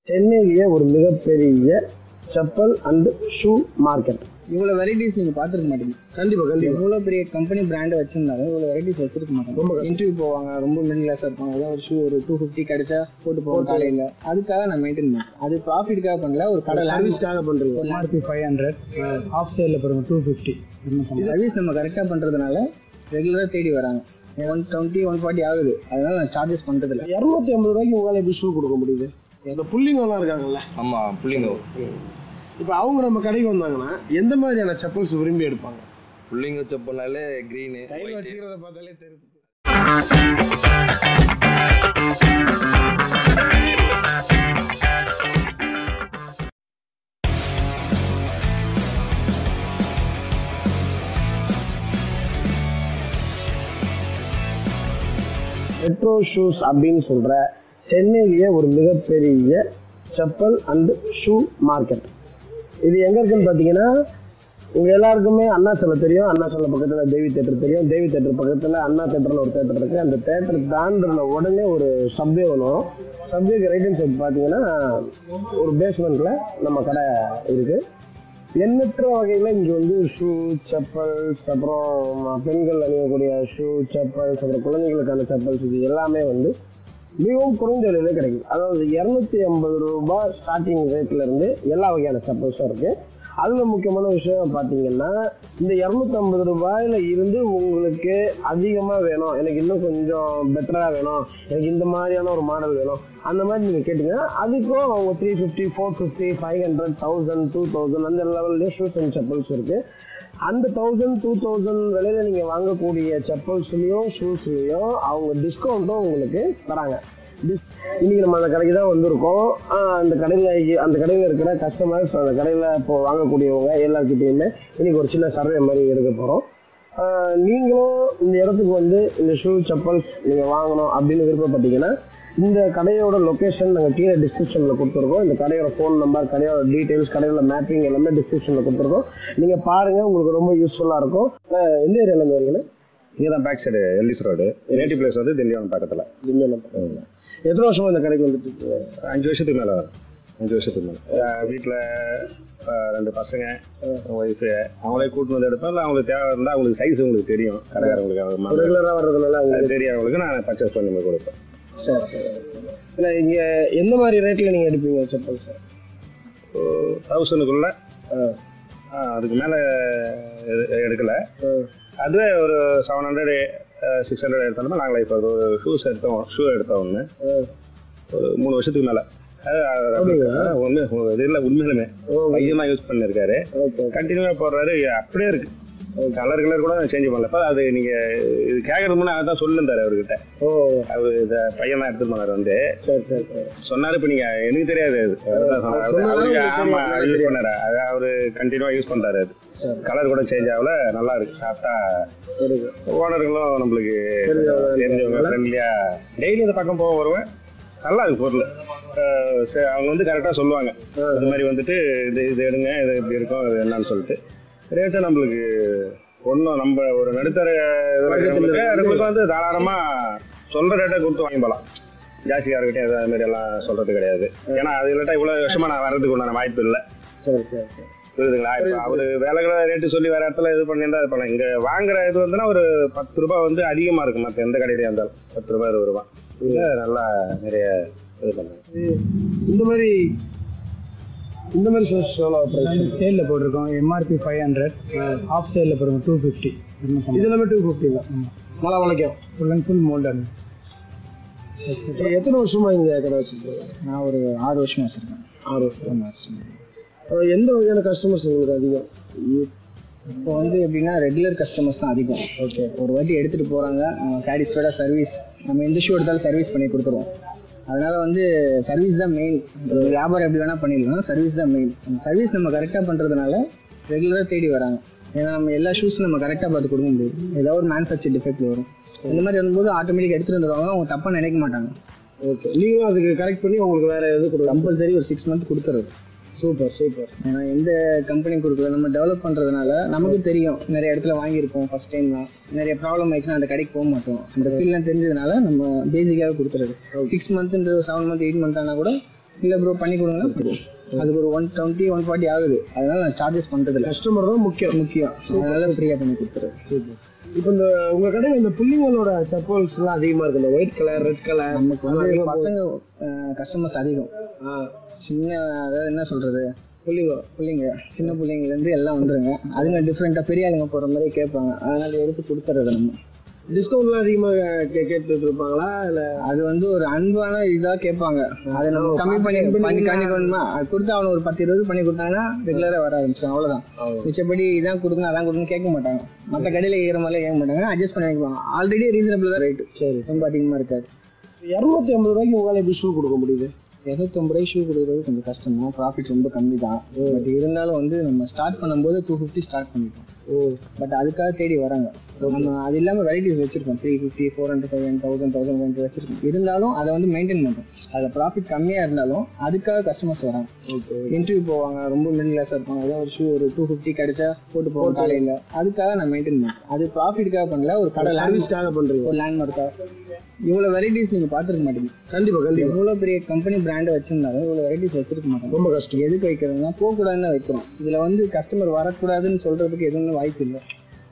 சென்னையிலேயே ஒரு மிகப்பெரிய செப்பல் அண்ட் ஷூ மார்க்கெட் இவ்வளோ வெரைட்டிஸ் நீங்கள் பார்த்துருக்க மாட்டீங்க கண்டிப்பா கண்டிப்பா எவ்வளோ பெரிய கம்பெனி பிராண்டை வச்சிருந்தாலும் இவ்வளோ வெரைட்டிஸ் வச்சிருக்க மாட்டாங்க இன்டர்வியூ போவாங்க ரொம்ப மிடில் கிளாஸாக இருப்பாங்க ஏதாவது ஒரு ஷூ ஒரு டூ ஃபிஃப்டி கிடைச்சா போட்டு போவோம் காலையில் அதுக்காக நான் மெயின்டைன் பண்ணேன் அது ப்ராஃபிட்டுக்காக பண்ணல ஒரு கடை சர்வீஸ்க்காக பண்றீங்க எம்ஆர்பி ஃபைவ் ஹண்ட்ரட் ஆஃப் சைடில் பாருங்க டூ ஃபிஃப்டி சர்வீஸ் நம்ம கரெக்டாக பண்ணுறதுனால ரெகுலராக தேடி வராங்க ஒன் டுவெண்ட்டி ஒன் ஃபார்ட்டி ஆகுது அதனால நான் சார்ஜஸ் பண்ணுறதில்ல இரநூத்தி ஐம்பது ரூபாய்க்கு உங்களால எப்படி ஷூ கொடுக்க முடியுது இந்த புள்ளிங்கெல்லாம் இருக்காங்கல்ல ஆமா புள்ளிங்க இப்போ அவங்க நம்ம கடைக்கு வந்தாங்கன்னா எந்த மாதிரியான செப்பல்ஸ் விரும்பி எடுப்பாங்க புள்ளிங்க செப்பல்னாலே கிரீனு கையில் வச்சுக்கிறத பார்த்தாலே தெரியுது மெட்ரோ ஷூஸ் அப்படின்னு சொல்ற சென்னையிலேயே ஒரு மிகப்பெரிய செப்பல் அண்ட் ஷூ மார்க்கெட் இது எங்க இருக்குன்னு பார்த்தீங்கன்னா உங்க எல்லாருக்குமே அண்ணா சிலை தெரியும் அண்ணா சிலை பக்கத்துல தேவி தேட்டர் தெரியும் தேவி தேட்டர் பக்கத்துல அண்ணா தேட்டர்ல ஒரு தேட்டர் இருக்கு அந்த தேட்டர் தாண்டின உடனே ஒரு சப்வே வரும் சப்வேக்கு ரைட் ஹேண்ட் சைடு பார்த்தீங்கன்னா ஒரு பேஸ்மெண்ட்ல நம்ம கடை இருக்கு எண்ணற்ற வகையில் இங்கே வந்து ஷூ செப்பல்ஸ் அப்புறம் பெண்கள் அணியக்கூடிய ஷூ செப்பல்ஸ் அப்புறம் குழந்தைகளுக்கான செப்பல்ஸ் இது எல்லாமே வந்து மிகவும் குறைந்த விலையில கிடைக்குது அதாவது இரநூத்தி ஐம்பது ரூபாய் ஸ்டார்டிங் ரேட்ல இருந்து எல்லா வகையான செப்பல்ஸும் இருக்கு அதுல முக்கியமான விஷயம் பார்த்தீங்கன்னா இந்த இரநூத்தி ஐம்பது ரூபாயில இருந்து உங்களுக்கு அதிகமா வேணும் எனக்கு இன்னும் கொஞ்சம் பெட்டரா வேணும் எனக்கு இந்த மாதிரியான ஒரு மாடல் வேணும் அந்த மாதிரி நீங்க கேட்டீங்கன்னா அதுக்கும் அவங்க three fifty four fifty five hundred thousand two thousand அந்த லெவல்லே ஷூஸ் அண்ட் செப்பல்ஸ் இருக்கு அந்த தௌசண்ட் டூ தௌசண்ட் விலையில நீங்க வாங்கக்கூடிய செப்பல்ஸ்லயும் ஷூஸ்லயும் அவங்க டிஸ்கவுண்ட்டும் உங்களுக்கு தராங்க Dis- இன்னைக்கு நம்ம அந்த கடைக்கு தான் வந்திருக்கோம் ஆஹ் அந்த கடையில் அந்த கடையில் இருக்கிற கஸ்டமர்ஸ் அந்த கடையில் இப்போ வாங்கக்கூடியவங்க எல்லாருக்கிட்டையுமே இன்னைக்கு ஒரு சின்ன சர்வே மாதிரி எடுக்க போகிறோம் நீங்களும் இந்த இடத்துக்கு வந்து இந்த ஷூ செப்பல்ஸ் நீங்கள் வாங்கணும் அப்படின்னு விருப்பப்பட்டீங்கன்னா இந்த கடையோட லொக்கேஷன் நாங்கள் கீழே டிஸ்கிரிப்ஷனில் கொடுத்துருக்கோம் இந்த கடையோட ஃபோன் நம்பர் கடையோட டீட்டெயில்ஸ் கடையோட மேப்பிங் எல்லாமே டிஸ்கிரிப்ஷனில் கொடுத்துருக்கோம் நீங்கள் பாருங்கள் உங்களுக்கு ரொம்ப யூஸ்ஃபுல்லாக இருக்கும் ஆஹ் எந்த ஏரியாவில் வரீங்கன்னா இங்கே தான் back side Ellis road native place வந்து திண்டிவனம் பக்கத்தில் திண்டிவனம். எத்தனை வருஷமா இந்த கடைக்கு வந்துட்டு இருக்கீங்க அஞ்சு வருஷத்துக்கு மேலே வரும் அஞ்சு வருஷத்துக்கு மேலே வீட்டில் ரெண்டு பசங்க ஒய்ஃபு அவங்களே கூட்டு வந்து எடுப்பேன் இல்லை அவங்களுக்கு தேவை இருந்தால் அவங்களுக்கு சைஸ் உங்களுக்கு தெரியும் கடைக்காரங்களுக்கு அது மாதிரி. ரெகுலராக வர்றதுனால அவங்க அது தெரியாதவங்களுக்கு நான் பர்ச்சேஸ் பண்ணி உங்களுக்கு கொடுப்பேன் சரி சரி இல்லை இங்கே எந்த மாதிரி ரேட்டில் நீங்கள் எடுப்பீங்க செப்பல் சார் தௌசண்ட்குள்ளே அதுக்கு மேலே எடுக்கல அதுவே ஒரு செவன் ஹண்ட்ரட் சிக்ஸ் ஹண்ட்ரட் எடுத்தாலுமே நாங்கள் இப்போ ஒரு ஷூஸ் எடுத்தோம் ஷூ எடுத்தோம் ஒன்று ஒரு மூணு வருஷத்துக்கு மேலே ஒன்று இது இல்லை உண்மையிலுமே பையன் தான் யூஸ் பண்ணியிருக்காரு ஓகே கண்டினியூவாக போடுறாரு அப்படியே இருக்கு கலர் கலர் கூட சேஞ்ச் பண்ணல இப்போ அது நீங்கள் இது கேட்கறதுக்கு முன்னே அதான் சொல்லிருந்தாரு அவர்கிட்ட ஓ அவர் இந்த பையன் தான் எடுத்துட்டு போனார் வந்து சரி சரி சரி சொன்னாரு இப்போ நீங்க எனக்கு தெரியாது அது அதுதான் சொன்னாரு. அவரு- சொன்னாரு, அவருக்கு உங்களுக்கு ஆமா தெரியும். யூஸ் பண்ணாரு அது அவரு கண்டினியூவா யூஸ் பண்றாரு அது சரி. கலர் கூட சேஞ்ச் ஆகல நல்லா இருக்கு சாப்பிட்டா இருக்கு ஓனர்களும் நம்மளுக்கு தெரிஞ்சவங்க தெரிஞ்சவங்க ஃப்ரெண்ட்லியா டெய்லி இந்த பக்கம் போக வருவேன் நல்லா இருக்கு பொருள் அஹ் சரி, அவங்க வந்து கரெக்டாக சொல்லுவாங்க இது மாதிரி வந்துட்டு இது இது எடுங்க இது இப்படி இருக்கும் இது என்னன்னு சொல்லிட்டு ரேட்டு நம்மளுக்கு ஒன்றும் நம்ம ஒரு நடுத்தர இதுல இருக்கிறவங்களுக்கு நம்மளுக்கு வந்து தாராளமாக சொல்கிற ரேட்டை கொடுத்து வாங்கி போகலாம் ஜாஸ்தியாக இருக்கட்டும் இது அது மாதிரி எல்லாம் சொல்கிறது கிடையாது ஏன்னா அது இல்லாட்டா இவ்வளோ வருஷமாக நான் வர்றதுக்கு உண்டான வாய்ப்பு இல்லை சரி சரி சரி புரியுதுங்களா இப்போ அவரு வேலைகளை ரேட்டு சொல்லி வேற இடத்துல இது பண்ணியிருந்தா இது பண்ணலாம் இங்க வாங்குற இது வந்துன்னா ஒரு பத்து ரூபாய் வந்து அதிகமா இருக்கு மற்ற எந்த கடையிலயா இருந்தாலும் பத்து ரூபாய் இருபது ரூபாய் இங்க நல்லா நிறைய இது பண்ணுங்க இந்த மாதிரி இந்த மாதிரி ஷூஸ் எவ்வளோ ப்ரைஸ் சேலில் போட்டிருக்கோம் எம்ஆர்பி ஃபைவ் ஹண்ட்ரட் ஆஃப் சைடில் பாருங்க டூ ஃபிஃப்டி இது எல்லாமே டூ ஃபிஃப்டி தான் நல்லா வளைக்கும் ஃபுல் அண்ட் ஃபுல் மோல்டன் எத்தனை வருஷமா இங்கே கடை வச்சுருக்கீங்க நான் ஒரு ஆறு வருஷமா வச்சிருக்கேன் ஆறு வருஷம் அஹ் எந்த வகையான கஸ்டமர்ஸ் உங்களுக்கு அதிகம் இப்போ வந்து எப்படின்னா ரெகுலர் கஸ்டமர்ஸ் தான் அதிகம் ஓகே ஒரு வாட்டி எடுத்துகிட்டு போகிறாங்க சாட்டிஸ்ஃபைடாக சர்வீஸ் நம்ம எந்த ஷூ எடுத்தாலும் சர்வீஸ் பண்ணி கொடுத்துருவோம் அதனால வந்து சர்வீஸ் தான் மெயின் வியாபாரம் எப்படி வேணால் பண்ணிடலாம் சர்வீஸ் தான் மெயின் அந்த சர்வீஸ் நம்ம கரெக்டாக பண்ணுறதுனால ரெகுலராக தேடி வராங்க ஏன்னா நம்ம எல்லா ஷூஸும் நம்ம கரெக்டாக பார்த்து கொடுக்க முடியும் ஏதாவது ஒரு மேனுஃபேக்சர் டிஃபெக்ட் வரும் இந்த மாதிரி வரும்போது ஆட்டோமேட்டிக் எடுத்துகிட்டு வந்துடுவாங்க அவங்க தப்பாக நினைக்க மாட்டாங்க ஓகே நீங்களும் அதுக்கு கரெக்ட் பண்ணி உங்களுக்கு வேற எது கொடுக்கலாம் கம்பல்சரி ஒரு சிக்ஸ் மந்த் கொடுத்துறது சூப்பர் சூப்பர் ஏன்னா எந்த கம்பெனி கொடுக்கல நம்ம டெவலப் பண்ணுறதுனால நமக்கு தெரியும் நிறைய இடத்துல வாங்கியிருப்போம் ஃபர்ஸ்ட் டைம் தான் நிறைய ப்ராப்ளம் ஆயிடுச்சுன்னா அந்த கடைக்கு போக மாட்டோம் அந்த ஃபீல்லாம் தெரிஞ்சதுனால நம்ம பேசிக்காகவே கொடுத்துறது சிக்ஸ் மந்த்ன்ற செவன் மந்த் எயிட் மந்த் ஆனால் கூட இல்லை ப்ரோ பண்ணி கொடுங்கன்னா கொடுத்துருவோம் அதுக்கு ஒரு ஒன் டுவெண்ட்டி ஒன் ஃபார்ட்டி ஆகுது அதனால நான் சார்ஜஸ் பண்ணுறதில்ல கஸ்டமர் தான் முக்கியம் முக்கியம் அதனால ஃப்ரீயாக பண்ணி கொடுத்துருவேன் இப்போ இந்த உங்க கடையில் இந்த புள்ளிங்களோட செப்பல்ஸ் எல்லாம் அதிகமா இருக்கு இந்த ஒயிட் கலர் ரெட் கலர் நமக்கு வந்து பசங்க கஸ்டமர்ஸ் அதிகம் சின்ன அதாவது என்ன சொல்கிறது புள்ளிங்க பிள்ளைங்க சின்ன பிள்ளைங்கலேருந்து எல்லாம் வந்துருங்க அதுங்க டிஃப்ரெண்ட்டாக பெரிய ஆளுங்க போகிற மாதிரி கேட்பாங்க அதனால எடுத்து கொடுத்துறது நம்ம டிஸ்கவுண்ட்லாம் அதிகமாக கே கேட்டுட்டு இருப்பாங்களா இல்லை அது வந்து ஒரு அன்பான இதாக கேட்பாங்க அதை நம்ம கம்மி பண்ணி பண்ணி கம்மி பண்ணணுமா அது கொடுத்து அவனை ஒரு பத்து இருபது பண்ணி கொடுத்தாங்கன்னா ரெகுலராக வர ஆரம்பிச்சிடும் அவ்வளோதான் மிச்சப்படி இதான் கொடுங்க அதான் கொடுங்க கேட்க மாட்டாங்க மற்ற கடையில் கேட்குற மாதிரிலாம் கேட்க மாட்டாங்க அட்ஜஸ்ட் பண்ணி வைக்குவாங்க ஆல்ரெடி ரீசனபிள் தான் ரேட்டு சரி ரொம்ப அதிகமாக இருக்காது இரநூத்தி ஐம்பது ரூபாய்க்கு உங்களால் எப்படி ஷூ கொடுக்க முடியுது இரநூத்தம்பது ரூபாய் ஷூ கொடுக்குறது கொஞ்சம் கஷ்டம் தான் ப்ராஃபிட் ரொம்ப கம்மி தான் பட் இருந்தாலும் வந்து நம்ம ஸ்டார்ட் பண்ணும்போது டூ ஃபிஃப்டி ஸ்டார்ட் பண்ணிட்டோம் பட் அதுக்காக தேடி வராங்க நம்ம அது இல்லாமல் வெரைட்டிஸ் வச்சிருக்கோம் three fifty four hundred five thousand thousand hundred வச்சிருக்கோம் இருந்தாலும் அதை வந்து மெயின்டைன் பண்ணுறோம் அதில் ப்ராஃபிட் கம்மியாக இருந்தாலும் அதுக்காக கஸ்டமர்ஸ் வராங்க இன்டர்வியூ போவாங்க ரொம்ப மிடில் கிளாஸாக இருப்பாங்க ஏதோ ஒரு ஷூ ஒரு டூ ஃபிஃப்டி கிடைச்சா போட்டு போவோம் காலையில் அதுக்காக நான் மெயின்டைன் பண்ணுறேன் அது ப்ராஃபிட்டுக்காக பண்ணல ஒரு கடை சர்வீஸ்க்காக பண்ணுறீங்க ஒரு லேண்ட்மார்க்காக இவ்வளோ வெரைட்டிஸ் நீங்கள் பார்த்துருக்க மாட்டீங்க கண்டிப்பாக கண்டிப்பாக எவ்வளோ பெரிய கம்பெனி பிராண்டை வச்சிருந்தாலும் இவ்வளோ வெரைட்டிஸ் வச்சிருக்க மாட்டாங்க ரொம்ப கஷ்டம் எதுக்கு வைக்கிறதுனா போகக்கூடாதுன்னு தான் வைக்கிறோம் இதில் வந்து கஸ்டமர் வரக்கூடாதுன்னு சொல்கிறதுக்கு எதுவுமே வாய்ப்பு இல்லை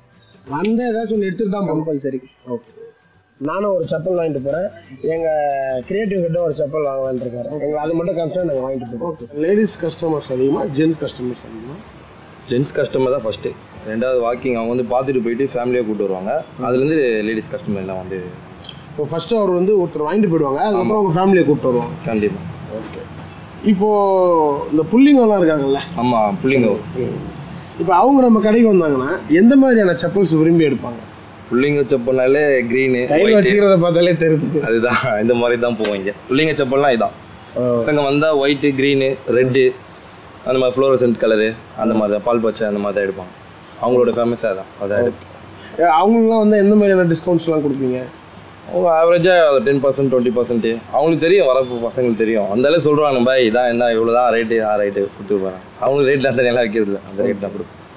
வந்த ஏதாச்சும் ஒன்று எடுத்துட்டு தான் போகணும் கம்பல்சரி ஓகே நானும் ஒரு செப்பல் வாங்கிட்டு போகிறேன் எங்கள் கிரியேட்டிவ் கிட்ட ஒரு செப்பல் வாங்கலான்னு இருக்காரு எங்கள் அது மட்டும் கஷ்டம் நாங்கள் வாங்கிட்டு போகிறோம் ஓகே லேடிஸ் கஸ்டமர்ஸ் அதிகமாக ஜென்ஸ் கஸ்டமர்ஸ் அதிகமாக ஜென்ஸ் கஸ்டமர் தான் ஃபஸ்ட்டு ரெண்டாவது வாக்கிங் அவங்க வந்து பார்த்துட்டு போயிட்டு ஃபேமிலியாக கூப்பிட்டு வருவாங்க அதுலேருந்து லேடிஸ் கஸ்டமர் எல்லாம் வந்து இப்போ ஃபர்ஸ்ட் அவர் வந்து ஒருத்தர் வாங்கிட்டு போயிடுவாங்க அதுக்கப்புறம் அவங்க ஃபேமிலியை கூப்பிட்டு வருவாங்க கண்டிப்பாக ஓகே இப்போ இந்த புள்ளிங்கெல்லாம் இருக்காங்கல்ல ஆமாம் பிள்ளைங்க இப்போ அவங்க நம்ம கடைக்கு வந்தாங்கன்னா எந்த மாதிரியான செப்பல்ஸ் விரும்பி எடுப்பாங்க பிள்ளைங்க செப்பல்னாலே க்ரீனு கையில் வச்சுக்கிறத பார்த்தாலே தெரியுது அதுதான் இந்த மாதிரி தான் போவாங்க பிள்ளைங்க செப்பல்லாம் இதான் பசங்க வந்தால் ஒயிட்டு க்ரீனு ரெட்டு அந்த மாதிரி ஃப்ளோரசன்ட் கலரு அந்த மாதிரி தான் பால் பச்சை அந்த மாதிரி தான் எடுப்பாங்க அவங்களோட ஃபேமஸாக தான் அதான் எடுப்பாங்க அவங்களுக்குலாம் வந்து எந்த மாதிரியான டிஸ்கவுண்ட்ஸ்லாம் கொடுப்பீங்க அவங்க ஆவரேஜாக டென் பர்சன்ட் டுவெண்ட்டி பர்சன்ட் அவங்களுக்கு தெரியும் வர பசங்களுக்கு தெரியும் அந்தாலே சொல்கிறாங்க பாய் இதான் என்ன இவ்வளோ தான் ரேட்டு ஆ ரைட்டு கொடுத்து போகிறாங்க அவங்களுக்கு ரேட்லாம் தனியெல்லாம் வைக்கிறது இல்லை அந்த ரேட் தான் கொடுப்போம்